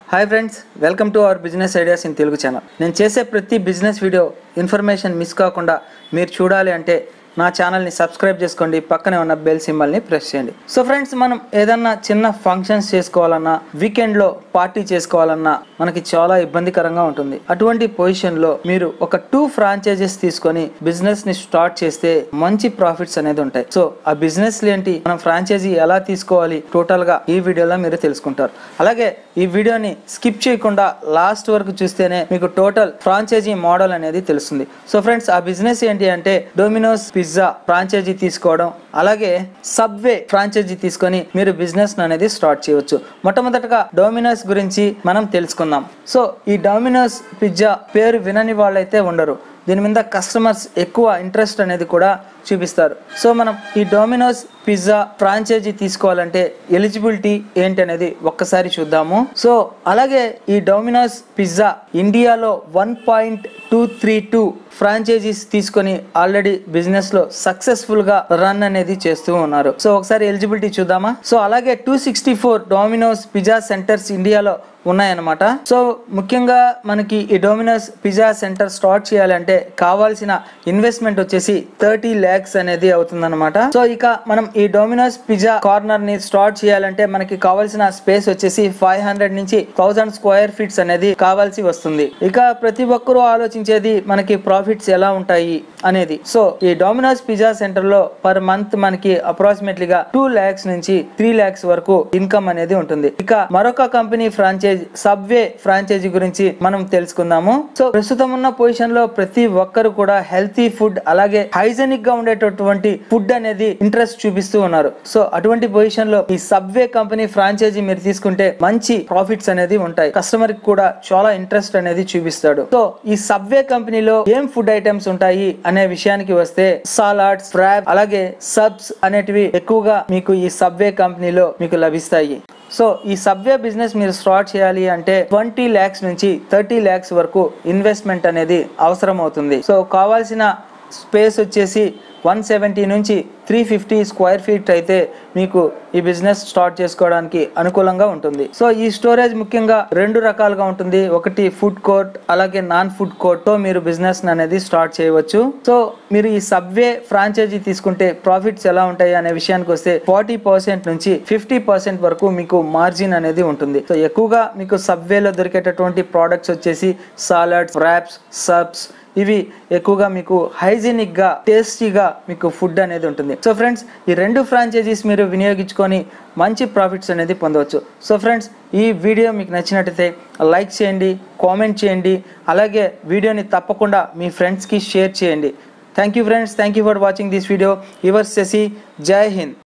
hi friends welcome to our business ideas in Telugu channel నేను చేసే ప్రతి బిజినెస్ వీడియో ఇన్ఫర్మేషన్ మిస్ కాకుండా మీరు చూడాలి అంటే నా ఛానల్ని సబ్స్క్రైబ్ చేసుకోండి పక్కనే ఉన్న బెల్ సింబల్ని ప్రెస్ చేయండి సో ఫ్రెండ్స్ మనం ఏదన్నా చిన్న ఫంక్షన్స్ చేసుకోవాలన్నా వీకెండ్లో పార్టీ చేసుకోవాలన్నా మనకి చాలా ఇబ్బందికరంగా ఉంటుంది అటువంటి పొజిషన్లో మీరు ఒక టూ ఫ్రాంచైజెస్ తీసుకొని బిజినెస్ ని స్టార్ట్ చేస్తే మంచి ప్రాఫిట్స్ అనేది ఉంటాయి సో ఆ బిజినెస్ ఏంటి మనం ఫ్రాంచైజీ ఎలా తీసుకోవాలి టోటల్ గా ఈ వీడియోలో మీరు తెలుసుకుంటారు అలాగే ఈ వీడియోని స్కిప్ చేయకుండా లాస్ట్ వరకు చూస్తేనే మీకు టోటల్ ఫ్రాంచైజీ మోడల్ అనేది తెలుస్తుంది సో ఫ్రెండ్స్ ఆ బిజినెస్ ఏంటి అంటే డొమినోస్ పిజ్జా ఫ్రాంచైజీ తీసుకోవడం అలాగే సబ్వే ఫ్రాంచైజీ తీసుకొని మీరు బిజినెస్ అనేది స్టార్ట్ చేయవచ్చు మొట్టమొదటగా డొమినోస్ గురించి మనం తెలుసుకుందాం సో ఈ డొమినోస్ పిజ్జా పేరు వినని వాళ్ళైతే ఉండరు దీని మీద కస్టమర్స్ ఎక్కువ ఇంట్రెస్ట్ అనేది కూడా చూపిస్తారు సో మనం ఈ డొమినోస్ పిజ్జా ఫ్రాంచైజీ తీసుకోవాలంటే ఎలిజిబిలిటీ ఏంటి అనేది ఒక్కసారి చూద్దాము సో అలాగే ఈ డొమినోస్ పిజ్జా ఇండియాలో one point two three two franchises తీసుకొని ఆల్రెడీ బిజినెస్ లో సక్సెస్ఫుల్ గా రన్ అనేది చేస్తూ ఉన్నారు సో ఒకసారి ఎలిజిబిలిటీ చూద్దామా సో అలాగే two sixty four Domino's pizza centres ఇండియాలో ఉన్నాయన్నమాట సో ముఖ్యంగా మనకి ఈ డొమినోస్ పిజ్జా సెంటర్ స్టార్ట్ చేయాలంటే కావాల్సిన ఇన్వెస్ట్మెంట్ వచ్చేసి థర్టీ ల్యాక్స్ అనేది అవుతుందన్నమాట సో ఇక మనం ఈ డొమినోస్ పిజ్జా కార్నర్ ని స్టార్ట్ చేయాలంటే మనకి కావాల్సిన స్పేస్ వచ్చేసి ఫైవ్ హండ్రెడ్ నుంచి థౌసండ్ స్క్వేర్ ఫీట్స్ అనేది కావాల్సి వస్తుంది ఇక ప్రతి ఒక్కరూ ఆలోచించేది మనకి ప్రాఫిట్స్ ఎలా ఉంటాయి అనేది సో ఈ డొమినోస్ పిజ్జా సెంటర్ లో పర్ మంత్ మనకి అప్రాక్సిమేట్లీగా టూ ల్యాక్స్ నుంచి త్రీ ల్యాక్స్ వరకు ఇన్కమ్ అనేది ఉంటుంది ఇక మరొక కంపెనీ ఫ్రాంచైజ్ సబ్వే ఫ్రాంచైజీ గురించి మనం తెలుసుకుందాము సో ప్రస్తుతం ఉన్న పొజిషన్ లో ప్రతి ఒక్కరు కూడా హెల్తీ ఫుడ్ అలాగే హైజెనిక్ గా ఉండేటటువంటి ఫుడ్ అనేది ఇంట్రెస్ట్ చూపిస్తూ ఉన్నారు సో అటువంటి పొజిషన్ లో ఈ సబ్వే కంపెనీ ఫ్రాంచైజీ మీరు తీసుకుంటే మంచి ప్రాఫిట్స్ అనేది ఉంటాయి కస్టమర్ కి కూడా చాలా ఇంట్రెస్ట్ అనేది చూపిస్తాడు సో ఈ సబ్వే కంపెనీలో ఏం ఫుడ్ ఐటమ్స్ ఉంటాయి అనే విషయానికి వస్తే సాలాడ్స్ ఫ్రాబ్ అలాగే సబ్స్ అనేటివి ఎక్కువగా మీకు ఈ సబ్వే కంపెనీలో మీకు లభిస్తాయి సో ఈ సబ్వే బిజినెస్ మీరు స్టార్ట్ చేయాలి అంటే ట్వంటీ ల్యాక్స్ నుంచి థర్టీ ల్యాక్స్ వరకు ఇన్వెస్ట్మెంట్ అనేది అవసరం అవుతుంది సో కావాల్సిన స్పేస్ వచ్చేసి వన్ సెవెంటీ నుంచి త్రీ ఫిఫ్టీ స్క్వేర్ ఫీట్ అయితే మీకు ఈ బిజినెస్ స్టార్ట్ చేసుకోవడానికి అనుకూలంగా ఉంటుంది సో ఈ స్టోరేజ్ ముఖ్యంగా రెండు రకాలుగా ఉంటుంది ఒకటి ఫుడ్ కోర్ట్ అలాగే నాన్ ఫుడ్ కోర్ట్ తో మీరు బిజినెస్ అనేది స్టార్ట్ చేయవచ్చు సో మీరు ఈ సబ్వే ఫ్రాంచైజీ తీసుకుంటే ప్రాఫిట్స్ ఎలా ఉంటాయి అనే విషయానికి వస్తే ఫార్టీ పర్సెంట్ నుంచి ఫిఫ్టీ పర్సెంట్ వరకు మీకు మార్జిన్ అనేది ఉంటుంది సో ఎక్కువగా మీకు సబ్వేలో దొరికేటటువంటి ప్రోడక్ట్స్ వచ్చేసి సాలడ్స్ ర్యాప్స్ సబ్స్ ఇవి ఎక్కువగా మీకు హైజీనిక్గా టేస్టీగా మీకు ఫుడ్ అనేది ఉంటుంది సో ఫ్రెండ్స్ ఈ రెండు ఫ్రాంచైజీస్ మీరు వినియోగించుకొని మంచి ప్రాఫిట్స్ అనేది పొందవచ్చు సో ఫ్రెండ్స్ ఈ వీడియో మీకు నచ్చినట్టయితే లైక్ చేయండి కామెంట్ చేయండి అలాగే వీడియోని తప్పకుండా మీ ఫ్రెండ్స్కి షేర్ చేయండి thank you friends thank you for watching this video your Shashi జై హింద్